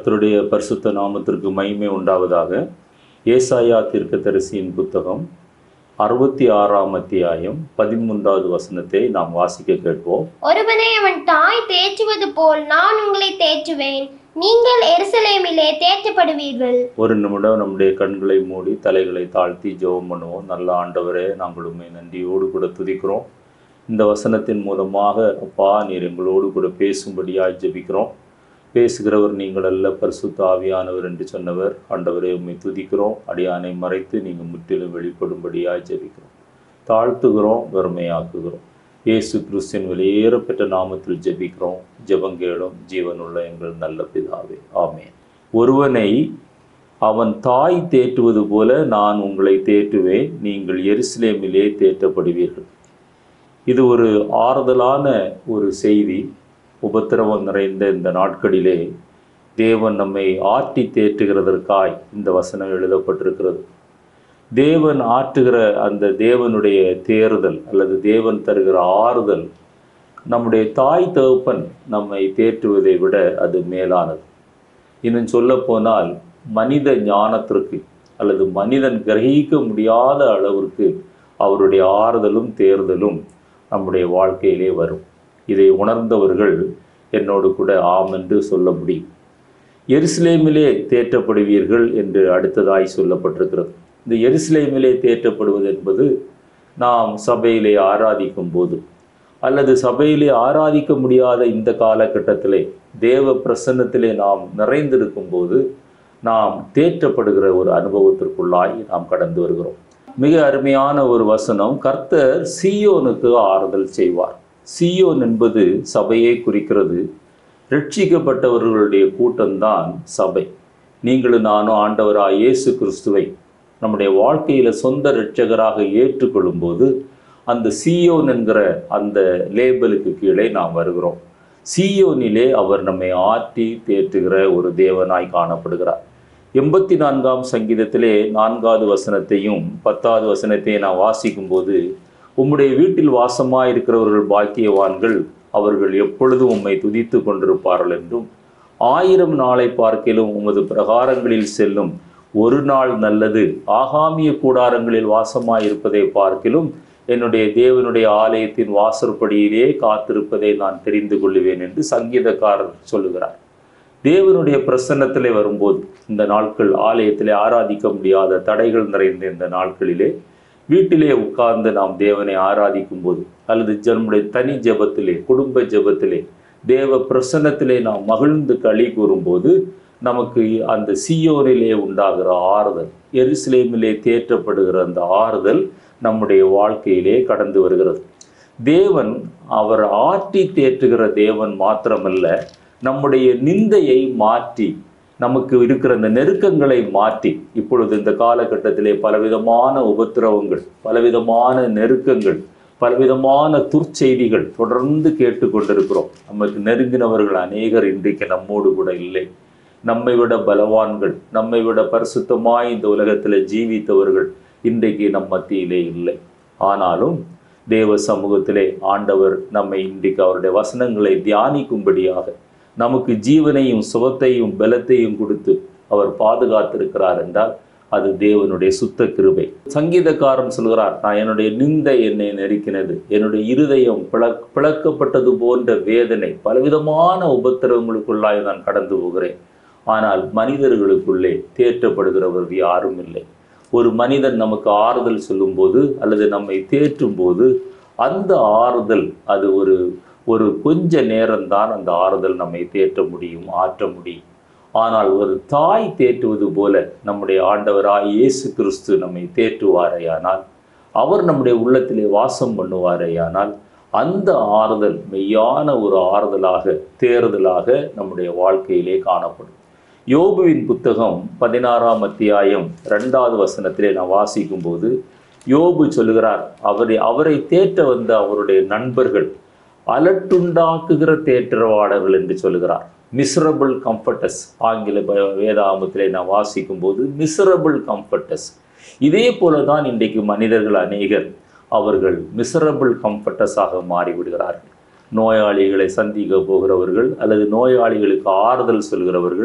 கர்த்தருடைய பரிசுத்த நாமத்திற்கு மகிமை உண்டாவதாக ஏசாயா தீர்க்கதரிசியின் புத்தகம் அறுபத்தி ஆறாம் அத்தியாயம் பதிமூன்றாவது வசனத்தை நாம் வாசிக்க கேட்போம் ஒருவனை அவன் தாய் தேற்றுவது போல் நான் உங்களை தேற்றுவேன் நீங்கள் எருசலேமிலே தேற்றப்படுவீர்கள் ஒரு நிமிடம் நம்முடைய கண்களை மூடி தலைகளை தாழ்த்தி ஜெபம் பண்ணுவோம் நல்ல ஆண்டவரே நாங்கள் உண்மை நன்றியோடு கூட துதிக்கிறோம் இந்த வசனத்தின் மூலமாக அப்பா நீர் எங்களோடு கூட பேசும்படியாய் ஜெபிக்கிறோம் பேசுகிறவர் நீங்கள் அல்ல பரிசுத்த ஆவியானவர் என்று சொன்னவர் ஆண்டவரே உண்மை துதிக்கிறோம் அடியானை மறைத்து நீங்கள் முற்றிலும் வெளிப்படும்படியாய் ஜெபிக்கிறோம் தாழ்த்துகிறோம் வறுமையாக்குகிறோம் இயேசு கிறிஸ்தின் வெளியேறப்பெற்ற நாமத்தில் ஜெபிக்கிறோம் ஜெபங்கேளும் ஜீவனுள்ள எங்கள் நல்ல பிதாவே ஆமென் ஒருவனை அவன் தாய் தேற்றுவது போல நான் உங்களை தேற்றுவேன் நீங்கள் எருசலேமிலே தேற்றப்படுவீர்கள் இது ஒரு ஆறுதலான ஒரு செய்தி உபத்திரவம் நிறைந்த இந்த நாட்களிலே தேவன் நம்மை ஆட்டி தேற்றுகிறதற்காய் இந்த வசனம் எழுதப்பட்டிருக்கிறது தேவன் ஆற்றுகிற அந்த தேவனுடைய தேறுதல் அல்லது தேவன் தருகிற ஆறுதல் நம்முடைய தாய் தகப்பன் நம்மை தேற்றுவதை விட அது மேலானது இன்னும் சொல்லப்போனால் மனித ஞானத்திற்கு அல்லது மனிதன் கிரகிக்க முடியாத அளவிற்கு அவருடைய ஆறுதலும் தேர்தலும் நம்முடைய வாழ்க்கையிலே வரும் இதை உணர்ந்தவர்கள் என்னோடு கூட ஆம் என்று சொல்ல முடியும் எருசலேமிலே தேற்றப்படுவீர்கள் என்று அடுத்ததாய் சொல்லப்பட்டிருக்கிறது இந்த எருசலேமிலே தேற்றப்படுவது என்பது நாம் சபையிலே ஆராதிக்கும் போது அல்லது சபையிலே ஆராதிக்க முடியாத இந்த காலகட்டத்திலே தேவ பிரசன்னத்திலே நாம் நிறைந்திருக்கும் போது நாம் தேற்றப்படுகிற ஒரு அனுபவத்திற்குள்ளாய் நாம் கடந்து வருகிறோம் மிக அருமையான ஒரு வசனம் கர்த்தர் சீயோனுக்கு ஆறுதல் செய்வார் சீயோன் என்பது சபையை குறிக்கிறது ரட்சிக்கப்பட்டவர்களுடைய கூட்டம்தான் சபை நீங்களும் நானும் ஆண்டவராக இயேசு கிறிஸ்துவை நம்முடைய வாழ்க்கையில சொந்த இரட்சகராக ஏற்றுக்கொள்ளும்போது அந்த சீயோன் என்கிற அந்த லேபலுக்கு கீழே நாம் வருகிறோம் சீயோனிலே அவர் நம்மை ஆற்றி தேற்றுகிற ஒரு தேவனாய் காணப்படுகிறார் எண்பத்தி நான்காம் சங்கீதத்திலே நான்காவது வசனத்தையும் பத்தாவது வசனத்தையும் நான் வாசிக்கும்போது உம்முடைய வீட்டில் வாசமாய் இருக்கிறவர்கள் பாக்கியவான்கள் அவர்கள் எப்பொழுதும் உம்மை துதித்து கொண்டிருப்பார்கள் என்றும் ஆயிரம் நாளை பார்க்கிலும் உமது பிரகாரங்களில் செல்லும் ஒரு நாள் நல்லது ஆகாமிய கூடாரங்களில் வாசமாய் இருப்பதை பார்க்கிலும் என்னுடைய தேவனுடைய ஆலயத்தின் வாசற்படியிலே காத்திருப்பதை நான் தெரிந்து கொள்ளுவேன் என்று சங்கீதக்காரர் சொல்லுகிறார் தேவனுடைய பிரசன்னத்திலே வரும்போது இந்த நாட்கள் ஆலயத்திலே ஆராதிக்க முடியாத தடைகள் நிறைந்த இந்த நாட்களிலே வீட்டிலே உட்கார்ந்து நாம் தேவனை ஆராதிக்கும் போது அல்லது நம்முடைய தனி ஜெபத்திலே குடும்ப ஜெபத்திலே தேவ பிரசன்னத்திலே நாம் மகிழ்ந்து களி கூறும்போது நமக்கு அந்த சியோனிலே உண்டாகிற ஆறுதல் எருசலேமிலே தேற்றப்படுகிற அந்த ஆறுதல் நம்முடைய வாழ்க்கையிலே கடந்து வருகிறது தேவன் அவர் ஆட்டி தேற்றுகிற தேவன் மாத்திரமல்ல நம்முடைய நிந்தையை மாற்றி நமக்கு இருக்கிற அந்த நெருக்கங்களை மாற்றி இப்பொழுது இந்த காலகட்டத்திலே பலவிதமான உபத்திரவங்கள் பலவிதமான நெருக்கங்கள் பலவிதமான துர்ச்செய்திகள் தொடர்ந்து கேட்டுக்கொண்டிருக்கிறோம் நமக்கு நெருங்கினவர்கள் அநேகர் இன்றைக்கு நம்மோடு கூட இல்லை நம்மை விட பலவான்கள் நம்மை விட பரிசுத்தமாய் இந்த உலகத்தில் ஜீவித்தவர்கள் இன்றைக்கு நம் மத்தியிலே இல்லை ஆனாலும் தேவ சமூகத்திலே ஆண்டவர் நம்மை இன்றைக்கு அவருடைய வசனங்களை தியானிக்கும்படியாக நமக்கு ஜீவனையும் சுகத்தையும் பலத்தையும் கொடுத்து அவர் பாதுகாத்திருக்கிறார் என்றால் அது தேவனுடைய சுத்த கிருபை சங்கீதக்காரன் சொல்கிறார் நான் என்னுடைய நிந்தை என்னை நெருக்கினது என்னுடைய இருதயம் பிளக் பிளக்கப்பட்டது போன்ற வேதனை பலவிதமான உபத்திரவங்களுக்குள்ளாய் நான் கடந்து போகிறேன் ஆனால் மனிதர்களுக்குள்ளே தேற்றப்படுகிறவர் யாரும் இல்லை ஒரு மனிதன் நமக்கு ஆறுதல் சொல்லும்போது அல்லது நம்மை தேற்றும் போது அந்த ஆறுதல் அது ஒரு ஒரு கொஞ்ச நேரம்தான் அந்த ஆறுதல் நம்மை தேற்ற முடியும் ஆற்ற முடியும் ஆனால் ஒரு தாய் தேற்றுவது போல நம்முடைய ஆண்டவராய் இயேசு கிறிஸ்து நம்மை தேற்றுவாரேயானால் அவர் நம்முடைய உள்ளத்திலே வாசம் பண்ணுவாரேயானால் அந்த ஆறுதல் மெய்யான ஒரு ஆறுதலாக தேறுதலாக நம்முடைய வாழ்க்கையிலே காணப்படும் யோபுவின் புத்தகம் பதினாறாம் அத்தியாயம் ரெண்டாவது வசனத்திலே நான் வாசிக்கும்போது யோபு சொல்லுகிறார் அவரை அவரை தேற்ற வந்த அவருடைய நண்பர்கள் அலட்டுண்டாக்குகிற தேற்றவாளர்கள் என்று சொல்லுகிறார் மிசரபிள் கம்ஃபர்டஸ் ஆங்கில ப- வேதாகமத்திலே நான் வாசிக்கும் போது மிசரபிள் கம்ஃபர்டஸ் இதே போல தான் இன்றைக்கு மனிதர்கள் அநேகர் அவர்கள் மிசரபிள் கம்ஃபர்டஸாக மாறிவிடுகிறார்கள் நோயாளிகளை சந்திக்க போகிறவர்கள் அல்லது நோயாளிகளுக்கு ஆறுதல் சொல்கிறவர்கள்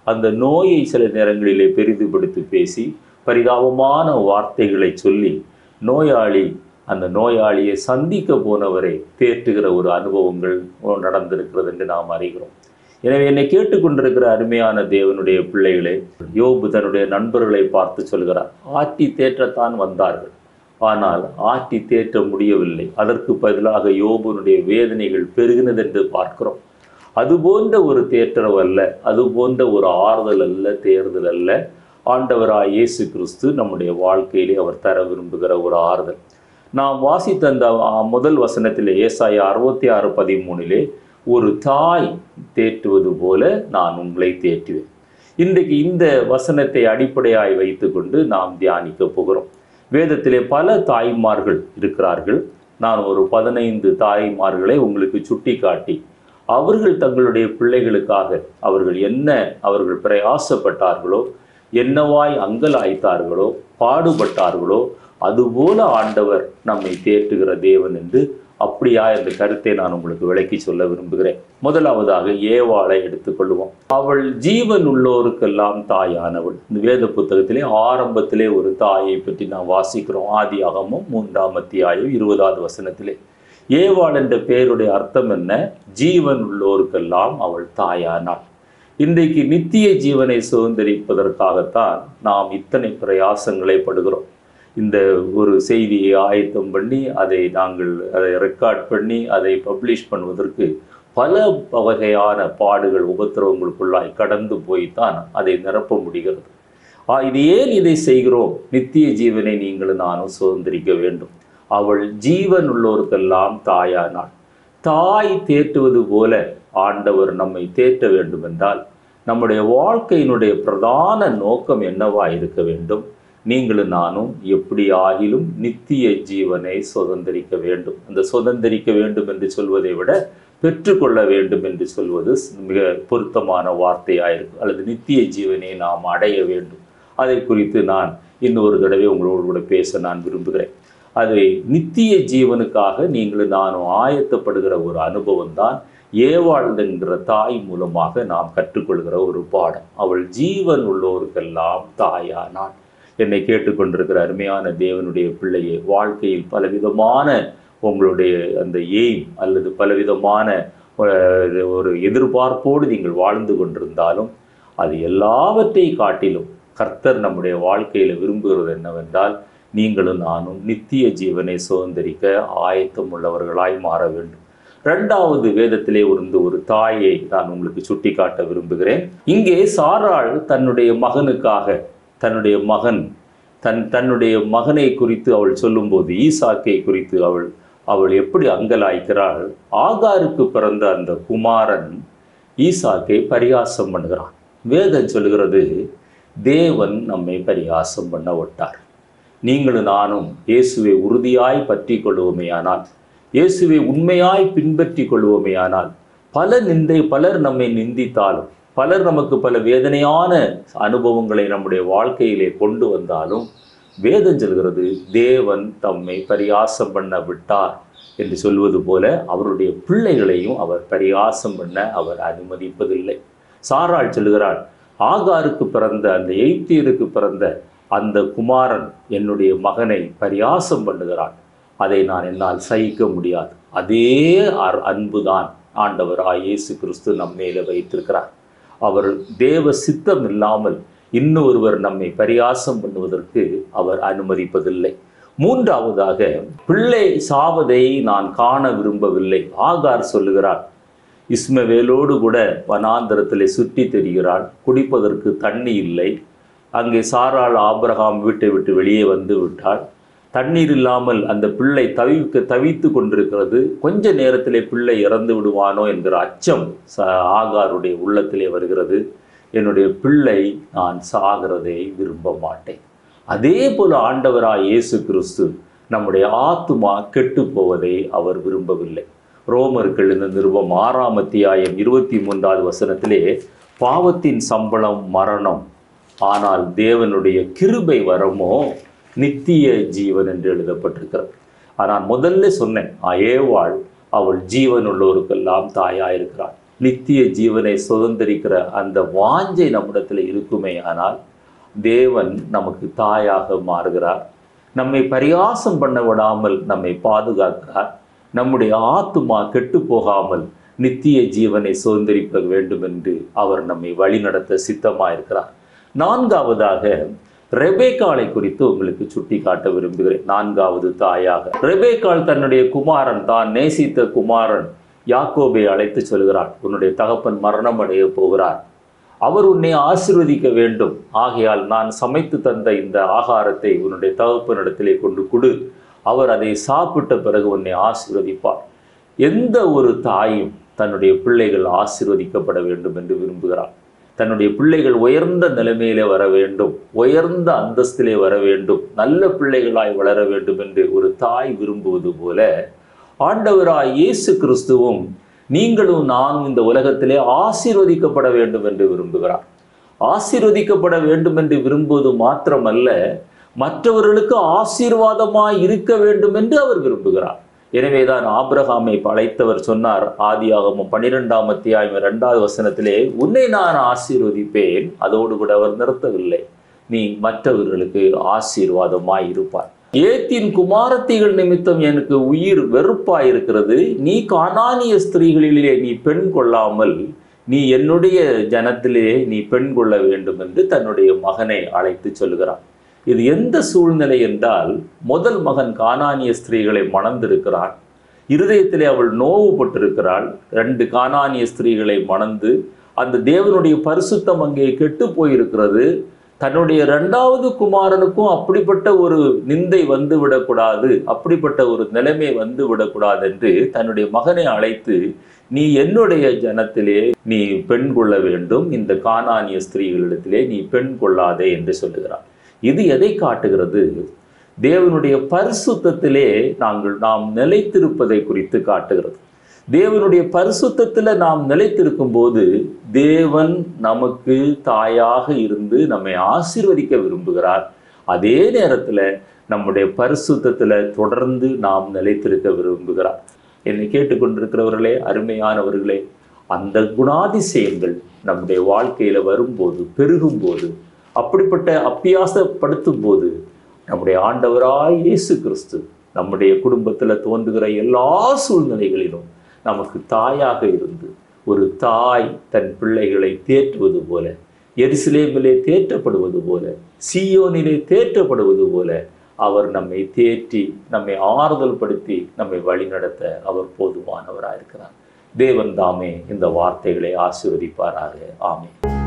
அந்த நோயை சில நேரங்களிலே பெரிதுபடுத்தி பேசி பரிதாபமான வார்த்தைகளை சொல்லி நோயாளி அந்த நோயாளியை சந்திக்க போனவரை தேற்றுகிற ஒரு அனுபவங்கள் நடந்திருக்கிறது என்று நாம் அறிகிறோம் எனவே என்னை கேட்டுக்கொண்டிருக்கிற அருமையான தேவனுடைய பிள்ளைகளே யோபு தன்னுடைய நண்பர்களை பார்த்து சொல்கிறார் ஆட்டி தேற்றத்தான் வந்தார்கள் ஆனால் ஆட்டி தேற்ற முடியவில்லை அதற்கு பதிலாக யோபுனுடைய வேதனைகள் பெருகினது என்று பார்க்கிறோம் அது போன்ற ஒரு தேற்றரவு அல்ல அது போன்ற ஒரு ஆறுதல் அல்ல தேர்தல் அல்ல ஆண்டவராய் இயேசு கிறிஸ்து நம்முடைய வாழ்க்கையிலே அவர் தர விரும்புகிற ஒரு ஆறுதல் நாம் வாசித்த அந்த ஆ, முதல் வசனத்திலே ஏசாயா அறுபத்தி ஆறு பதிமூணிலே ஒரு தாய் தேற்றுவது போல நான் உங்களை தேற்றுவேன் இன்றைக்கு இந்த வசனத்தை அடிப்படையாய் வைத்துக்கொண்டு நாம் தியானிக்க போகிறோம் வேதத்திலே பல தாய்மார்கள் இருக்கிறார்கள் நான் ஒரு பதினைந்து தாய்மார்களை உங்களுக்கு சுட்டி காட்டி அவர்கள் தங்களுடைய பிள்ளைகளுக்காக அவர்கள் என்ன அவர்கள் பிரயாசப்பட்டார்களோ என்னவாய் அங்கலாய்த்தார்களோ பாடுபட்டார்களோ அதுபோல ஆண்டவர் நம்மை தேற்றுகிற தேவன் என்று அப்படியா இந்த கருத்தை நான் உங்களுக்கு விளக்கி சொல்ல விரும்புகிறேன் முதலாவதாக ஏவாளை எடுத்துக்கொள்வோம் அவள் ஜீவன் உள்ளோருக்கெல்லாம் தாயானவள் இந்த வேத புத்தகத்திலே ஆரம்பத்திலே ஒரு தாயை பற்றி நாம் வாசிக்கிறோம் ஆதியாகமும் மூன்றாம் அத்தியாயம் இருபதாவது வசனத்திலே ஏவாள் என்ற பெயருடைய அர்த்தம் என்ன ஜீவன் உள்ளோருக்கெல்லாம் அவள் தாயானாள் இன்றைக்கு நித்திய ஜீவனை சுதந்திரிப்பதற்காகத்தான் நாம் இத்தனை பிரயாசங்களை படுகிறோம் இந்த ஒரு செய்தியை ஆயத்தம் பண்ணி அதை நாங்கள் அதை ரெக்கார்ட் பண்ணி அதை பப்ளிஷ் பண்ணுவதற்கு பல வகையான பாடுகள் உபத்திரவங்களுக்குள்ளாய் கடந்து போய்த்தான் அதை நிரப்ப முடிகிறது ஆ, இது ஏன் இதை செய்கிறோம் நித்திய ஜீவனை நீங்களும் நானும் சுதந்திரிக்க வேண்டும் அவள் ஜீவன் உள்ளோருக்கெல்லாம் தாயானாள் தாய் தேற்றுவது போல ஆண்டவர் நம்மை தேற்ற வேண்டும் என்றால் நம்முடைய வாழ்க்கையினுடைய பிரதான நோக்கம் என்னவா இருக்க வேண்டும் நீங்களும் நானும் எப்படி ஆகிலும் நித்திய ஜீவனை சுதந்திரிக்க வேண்டும் அந்த சுதந்திரிக்க வேண்டும் என்று சொல்வதை விட பெற்றுக்கொள்ள வேண்டும் என்று சொல்வது மிக பொருத்தமான வார்த்தையாயிருக்கும் அல்லது நித்திய ஜீவனை நாம் அடைய வேண்டும் அதை குறித்து நான் இன்னொரு தடவை உங்களோடு கூட பேச நான் விரும்புகிறேன் அதை நித்திய ஜீவனுக்காக நீங்களும் நானும் ஆயத்தப்படுகிற ஒரு அனுபவம் தான் ஏவாள் என்கிற தாய் மூலமாக நாம் கற்றுக்கொள்கிற ஒரு பாடம் அவள் ஜீவன் உள்ளோருக்கெல்லாம் தாயானாள் என்னை கேட்டுக்கொண்டிருக்கிற அருமையான தேவனுடைய பிள்ளையே வாழ்க்கையில் பலவிதமான உங்களுடைய அந்த எய்ம் அல்லது பலவிதமான அஹ், ஒரு எதிர்பார்ப்போடு நீங்கள் வாழ்ந்து கொண்டிருந்தாலும் அது எல்லாவற்றை காட்டிலும் கர்த்தர் நம்முடைய வாழ்க்கையில் விரும்புகிறது என்னவென்றால் நீங்களும் நானும் நித்திய ஜீவனை சுதந்திரிக்க ஆயத்தம் உள்ளவர்களாய் மாற வேண்டும் இரண்டாவது வேதத்திலே இருந்து ஒரு தாயை நான் உங்களுக்கு சுட்டிக்காட்ட விரும்புகிறேன் இங்கே சாராள் தன்னுடைய மகனுக்காக தன்னுடைய மகன் தன் தன்னுடைய மகனை குறித்து அவள் சொல்லும்போது ஈசாக்கை குறித்து அவள் அவள் எப்படி அங்கலாய்க்கிறாள் ஆகாருக்கு பிறந்த அந்த குமாரன் ஈசாக்கை பரியாசம் பண்ணுகிறான் வேதம் சொல்லுகிறது தேவன் நம்மை பரியாசம் பண்ண விட்டார் நீங்களும் நானும் இயேசுவை உறுதியாய் பற்றி கொள்வோமேயானால் இயேசுவை உண்மையாய் பின்பற்றி கொள்வோமேயானால் பல நிந்தை பலர் நம்மை நிந்தித்தாலும் பலர் நமக்கு பல வேதனையான அனுபவங்களை நம்முடைய வாழ்க்கையிலே கொண்டு வந்தாலும் வேதம் சொல்கிறது தேவன் தம்மை பரியாசம் பண்ண விட்டார் என்று சொல்வது போல அவருடைய பிள்ளைகளையும் அவர் பரியாசம் பண்ண அவர் அனுமதிப்பதில்லை சாராள் சொல்லுகிறாள் ஆகாருக்கு பிறந்த அந்த எய்த்தீருக்கு பிறந்த அந்த குமாரன் என்னுடைய மகனை பரியாசம் பண்ணுகிறான் அதை நான் என்னால் சகிக்க முடியாது அதே அர்- அன்புதான் ஆண்டவராய் இயேசு கிறிஸ்து நம் மேலே வைத்திருக்கிறார் அவர் தேவ சித்தம் இல்லாமல் இன்னொருவர் நம்மை பரியாசம் பண்ணுவதற்கு அவர் அனுமதிப்பதில்லை மூன்றாவதாக பிள்ளை சாவதை நான் காண விரும்பவில்லை ஆகார் சொல்லுகிறார் இஸ்மவேலோடு கூட வனாந்தரத்திலே சுற்றி தெரிகிறாள் குடிப்பதற்கு தண்ணி இல்லை அங்கே சாராள் ஆபிரகாம் வீட்டை விட்டு வெளியே வந்து விட்டாள் தண்ணீர் இல்லாமல் அந்த பிள்ளை தவிக்க தவித்து கொண்டிருக்கிறது கொஞ்ச நேரத்திலே பிள்ளை இறந்து விடுவானோ என்கிற அச்சம் ச ஆகாருடைய உள்ளத்திலே வருகிறது என்னுடைய பிள்ளை நான் சாகிறதை விரும்ப மாட்டேன் அதே போல ஆண்டவராய் இயேசு கிறிஸ்து நம்முடைய ஆத்துமா கெட்டு போவதை அவர் விரும்பவில்லை ரோமர்கள் இந்த நிருபம் ஆறாம் அத்தியாயம் இருபத்தி மூன்றாவது வசனத்திலே பாவத்தின் சம்பளம் மரணம் ஆனால் தேவனுடைய கிருபை வரமோ நித்திய ஜீவன் என்று எழுதப்பட்டிருக்கிறது ஆனால் முதல்ல சொன்னேன் ஆ, ஏவாள் அவள் ஜீவன் உள்ளோருக்கெல்லாம் தாயாயிருக்கிறாள் நித்திய ஜீவனை சுதந்திரிக்கிற அந்த வாஞ்சை நம்மிடத்தில் இருக்குமே ஆனால் தேவன் நமக்கு தாயாக மாறுகிறார் நம்மை பரியாசம் பண்ண விடாமல் நம்மை பாதுகாக்கிறார் நம்முடைய ஆத்துமா கெட்டு போகாமல் நித்திய ஜீவனை சுதந்திரிக்க வேண்டும் என்று அவர் நம்மை வழிநடத்த சித்தமாயிருக்கிறார் நான்காவதாக ரெபேக்காளை குறித்து உங்களுக்கு சுட்டி காட்ட விரும்புகிறேன் நான்காவது தாயாக ரெபேக்காள் தன்னுடைய குமாரன் தான் நேசித்த குமாரன் யாக்கோபை அழைத்து சொல்கிறார் உன்னுடைய தகப்பன் மரணம் அடைய போகிறார் அவர் உன்னை ஆசிர்வதிக்க வேண்டும் ஆகையால் நான் சமைத்து தந்த இந்த ஆகாரத்தை உன்னுடைய தகப்பனிடத்திலே கொண்டு கொடு அவர் அதை சாப்பிட்ட பிறகு உன்னை ஆசீர்வதிப்பார் எந்த ஒரு தாயும் தன்னுடைய பிள்ளைகள் ஆசீர்வதிக்கப்பட வேண்டும் என்று விரும்புகிறார் தன்னுடைய பிள்ளைகள் உயர்ந்த நிலைமையிலே வர வேண்டும் உயர்ந்த அந்தஸ்திலே வர வேண்டும் நல்ல பிள்ளைகளாய் வளர வேண்டும் என்று ஒரு தாய் விரும்புவது போல ஆண்டவராய் இயேசு கிறிஸ்துவும் நீங்களும் நானும் இந்த உலகத்திலே ஆசீர்வதிக்கப்பட வேண்டும் என்று விரும்புகிறார் ஆசீர்வதிக்கப்பட வேண்டும் என்று விரும்புவது மாத்திரமல்ல மற்றவர்களுக்கு ஆசீர்வாதமாய் இருக்க வேண்டும் என்று அவர் விரும்புகிறார் எனவேதான் ஆபிரகாமை படைத்தவர் சொன்னார் ஆதியாகமம் பன்னிரெண்டாம் அத்தியாயம் இரண்டாவது வசனத்திலே உன்னை நான் ஆசீர்வதிப்பேன் அதோடு கூட அவர் நிறுத்தவில்லை நீ மற்றவர்களுக்கு ஆசீர்வாதமாய் இருப்பார் ஏத்தின் குமாரத்திகள் நிமித்தம் எனக்கு உயிர் வெறுப்பாய் இருக்கிறது நீ கானானிய ஸ்திரீகளிலே நீ பெண் கொள்ளாமல் நீ என்னுடைய ஜனத்திலே நீ பெண் கொள்ள வேண்டும் என்று தன்னுடைய மகனை அழைத்து சொல்கிறான் இது எந்த சூழ்நிலை என்றால் முதல் மகன் கானானிய ஸ்திரீகளை மணந்திருக்கிறான் இருதயத்திலே அவள் நோவுபட்டிருக்கிறாள் ரெண்டு கானானிய ஸ்திரீகளை மணந்து அந்த தேவனுடைய பரிசுத்தம் அங்கே கெட்டு போயிருக்கிறது தன்னுடைய இரண்டாவது குமாரனுக்கும் அப்படிப்பட்ட ஒரு நிந்தை வந்து விடக்கூடாது அப்படிப்பட்ட ஒரு நிலைமை வந்து விடக்கூடாது என்று தன்னுடைய மகனை அழைத்து நீ என்னுடைய ஜனத்திலே நீ பெண் கொள்ள வேண்டும் இந்த கானானிய ஸ்திரீகளிடத்திலே நீ பெண் கொள்ளாதே என்று சொல்லுகிறார் இது எதை காட்டுகிறது தேவனுடைய பரிசுத்தத்திலே நாங்கள் நாம் நிலைத்திருப்பதை குறித்து காட்டுகிறது தேவனுடைய பரிசுத்தத்தில் நாம் நிலைத்திருக்கும் போது தேவன் நமக்கு தாயாக இருந்து நம்மை ஆசீர்வதிக்க விரும்புகிறார் அதே நேரத்தில் நம்முடைய பரிசுத்தத்தில் தொடர்ந்து நாம் நிலைத்திருக்க விரும்புகிறார் என்னை கேட்டுக்கொண்டிருக்கிறவர்களே அருமையானவர்களே அந்த குணாதிசயங்கள் நம்முடைய வாழ்க்கையில வரும்போது பெருகும்போது அப்படிப்பட்ட அப்பியாசப்படுத்தும் போது நம்முடைய ஆண்டவராய் இயேசு கிறிஸ்து நம்முடைய குடும்பத்தில் தோன்றுகிற எல்லா சூழ்நிலைகளிலும் நமக்கு தாயாக இருந்து ஒரு தாய் தன் பிள்ளைகளை தேற்றுவது போல எருசலேமிலே தேற்றப்படுவது போல சீயோனிலே தேற்றப்படுவது போல அவர் நம்மை தேற்றி நம்மை ஆறுதல் படுத்தி நம்மை வழிநடத்த அவர் போதுமானவராக இருக்கிறார் தேவன் தாமே இந்த வார்த்தைகளை ஆசீர்வதிப்பாராக ஆமென்